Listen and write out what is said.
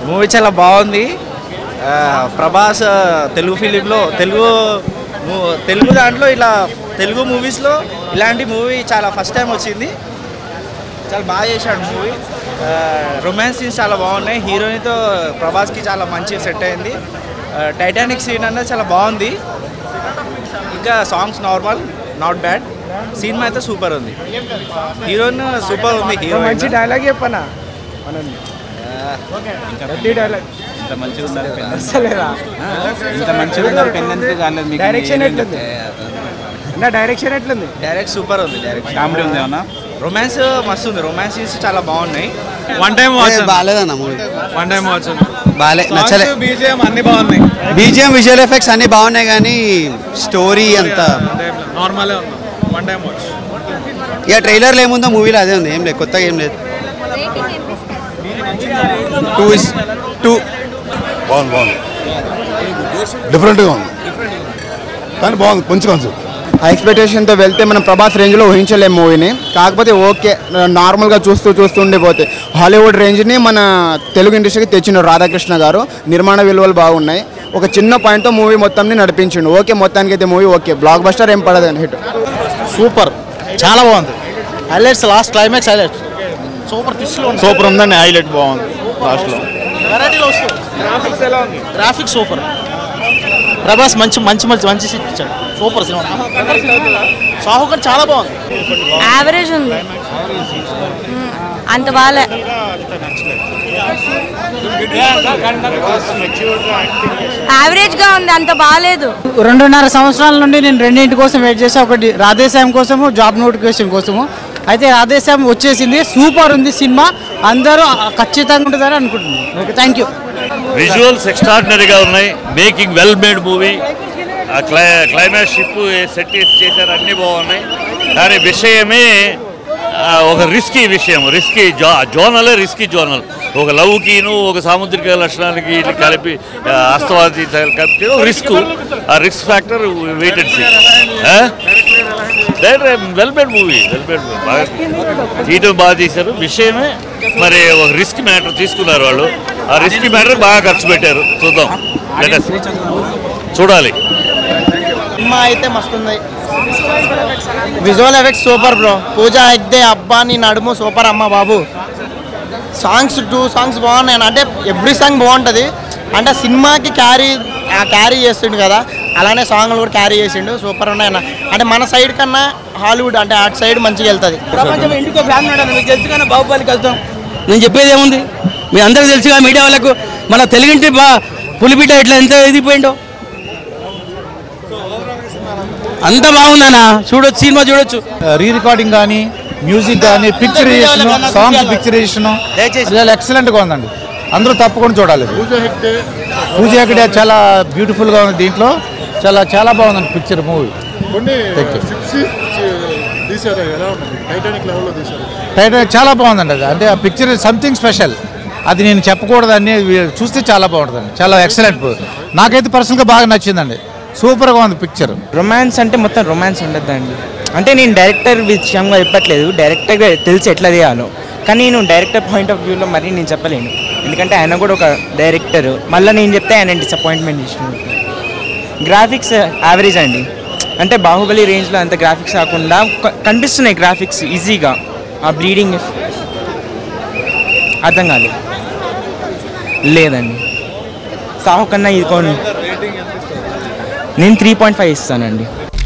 Movie చాలా బాగుంది ఆ, ప్రభాస్ ఆ, తెలుగు ఫిలింలో తెలుగు మూ- తెలుగు దాంట్లో ఇలా తెలుగు మూవీస్లో ఇలాంటి మూవీ చాలా ఫస్ట్ టైం వచ్చింది చాలా బాగా చేశాడు మూవీ రొమాన్స్ సీన్స్ చాలా బాగున్నాయి హీరోయిన్తో ప్రభాస్కి చాలా మంచి సెట్ అయింది టైటానిక్ సీన్ అన్నది చాలా బాగుంది ఇంకా songs normal not bad cinema అయితే సూపర్ ఉంది హీరోయిన్ సూపర్ ఉంది మంచి హీరోయిన్ డైలాగ్ చెప్పనా మనల్ని గట్టి డైలాగ్ ఇంత మంచిగా ఉన్నారు పెన్ అసలేరా ఇంత మంచిగా ఉన్నారు పెన్ ఎందుకు కాలేదు మీకు డైరెక్షన్ ఎట్లుంది నా డైరెక్షన్ ఎట్లుంది డైరెక్ట్ సూపర్ ఉంది డైరెక్ట్ కామెడీ ఉంది ఏమన్నా రొమాన్స్ మస్తు ఉంది రొమాన్స్ సీన్స్ చాలా బాగున్నాయి వన్ టైం వాచ్ బాగాలేదన్న మూవీ వన్ టైం వాచ్ బాగాలే నచ్చలే బీజిఎం అన్ని బాగున్నాయి బీజిఎం విజువల్ ఎఫెక్ట్స్ అన్ని బాగున్నాయి కానీ స్టోరీ అంత నార్మలే ఉంది వన్ టైం వాచ్ ఇక ట్రైలర్లో ఏముందో మూవీలో అదే ఉంది ఏం లేదు కొత్తగా ఏం లేదు టూ ఇస్ టూ బాగుంది బాగుంది డిఫరెంట్గా ఉంది కానీ బాగుంది మంచి కాన్సెప్ట్ ఆ ఎక్స్పెక్టేషన్తో వెళ్తే మనం ప్రభాస్ రేంజ్లో ఊహించలేము మూవీని కాకపోతే ఓకే నార్మల్గా చూస్తూ చూస్తూ ఉండిపోతే హాలీవుడ్ రేంజ్ని మన తెలుగు ఇండస్ట్రీకి తెచ్చిండు రాధాకృష్ణ గారు నిర్మాణ విలువలు బాగున్నాయి ఒక చిన్న పాయింట్తో మూవీ మొత్తాన్ని నడిపించిండు ఓకే మొత్తానికి అయితే మూవీ ఓకే బ్లాక్ బస్టర్ ఏం పడదండి హిట్ సూపర్ చాలా బాగుంది highlights last climax highlights super super ఉందండి హైలైట్ బాగుంది లాస్ట్లో వెరైటీలో గ్రాఫిక్స్ ఎలా ఉంది గ్రాఫిక్స్ సూపర్ ప్రభాస్ మంచి మంచి మంచి మంచి సెట్ ఇచ్చాడు సూపర్ సినిమా సాహుకర్ చాలా బాగుంది యావరేజ్ ఉంది మ్మ్. అంత బాలే యావరేజ్ గా ఉంది అంత బాగాలేదు రెండున్నర సంవత్సరాల నుండి నేను రెండింటి కోసం వెయిట్ చేసా ఒకటి రాధేశ్యామ్ కోసము జాబ్ నోటిఫికేషన్ కోసము అయితే రాధేశ్యామ్ వచ్చేసింది సూపర్ ఉంది సినిమా అందరూ ఖచ్చితంగా ఉంటుందని అనుకుంటున్నాను ఓకే థ్యాంక్ యూ విజువల్స్ ఎక్స్ట్రాడినరీగా ఉన్నాయి మేకింగ్ వెల్ మేడ్ మూవీ ఆ క్లై క్లైమాక్స్ షిప్ సెట్ చేసి చేశారు అన్నీ బాగున్నాయి కానీ విషయమే ఆ, ఒక రిస్కీ విషయం రిస్కీ జో జోనలే రిస్కీ జోనల్ ఒక లవ్కిను ఒక సాముద్రిక లక్షణానికి ఇట్లా కలిపి ఆ, అస్తవాది కలిపి రిస్క్ ఆ risk factor weighted see well made movie well made movie బాగా తీయటం బాగా తీశారు విషయమే మరి ఒక రిస్క్ మ్యాటర్ తీసుకున్నారు వాళ్ళు ఆ రిస్క్ మ్యాటర్ బాగా ఖర్చు పెట్టారు చూద్దాం Let us see. చూడాలి సినిమా అయితే మస్తుంది visual effects super bro Pooja Hegde అబ్బా నీ నడుము సూపర్ అమ్మ బాబు సాంగ్స్ టూ సాంగ్స్ బాగున్నాయి అంటే ఎవ్రీ సాంగ్ బాగుంటుంది అంటే సినిమాకి క్యారీ క్యారీ చేస్తుండు కదా అలానే సాంగ్లు కూడా క్యారీ చేసిండు సూపర్ ఉన్నాయి అన్న అంటే మన సైడ్ కన్నా హాలీవుడ్ అంటే అటు సైడ్ మంచిగా వెళ్తుంది ప్రపంచం ఇంటికో ఫ్యాన్ ఉన్నాడు మీకు తెలుసు కానీ బాహుబలికి వెళ్తాం నేను చెప్పేది ఏముంది మీ అందరికి తెలుసుగా మీడియా వాళ్ళకు మన తెలుగింటి బా పులిపిట ఇట్లా ఎంత ఎదిగిపోయిండో అంత బాగుందన్నా చూడొచ్చు సినిమా చూడొచ్చు రీ రికార్డింగ్ కానీ మ్యూజిక్ కానీ పిక్చరైజేషన్ సాంగ్స్ పిక్చరైజేషన్ ఎక్సలెంట్గా ఉందండి అందరూ తప్పకుండా చూడాలి పూజ హెగ్డే చాలా బ్యూటిఫుల్గా ఉంది దీంట్లో చాలా చాలా బాగుందండి పిక్చర్ మూవీ తీసారు ఎలా ఉంటుంది టైటానిక్ లెవెల్లో తీసారు టైటిల్ చాలా బాగుందండి అది అంటే ఆ పిక్చర్ సంథింగ్ స్పెషల్ అది నేను చెప్పకూడదని చూస్తే చాలా బాగుంటుందండి చాలా ఎక్సలెంట్ నాకైతే పర్సనల్గా బాగా నచ్చిందండి సూపర్గా ఉంది పిక్చర్ రొమాన్స్ అంటే మొత్తం రొమాన్స్ ఉండద్దండి అంటే నేను డైరెక్టర్ విషయంగా చెప్పట్లేదు డైరెక్టర్గా తెలిసి ఎట్లా తీయాలో కానీ నేను డైరెక్టర్ పాయింట్ ఆఫ్ వ్యూలో మరి నేను చెప్పలేను ఎందుకంటే ఆయన కూడా ఒక డైరెక్టర్ మళ్ళీ నేను చెప్తే ఆయన డిసప్పాయింట్మెంట్ ఇచ్చిన గ్రాఫిక్స్ యావరేజ్ అండి అంటే బాహుబలి రేంజ్లో అంత గ్రాఫిక్స్ కాకుండా క- కనిపిస్తున్నాయి గ్రాఫిక్స్ ఈజీగా ఆ బ్లీడింగ్ అర్థం కాలేదు లేదండి సాహు కన్నా ఇది కొన్ని నేను త్రీ పాయింట్ ఫైవ్ ఇస్తానండి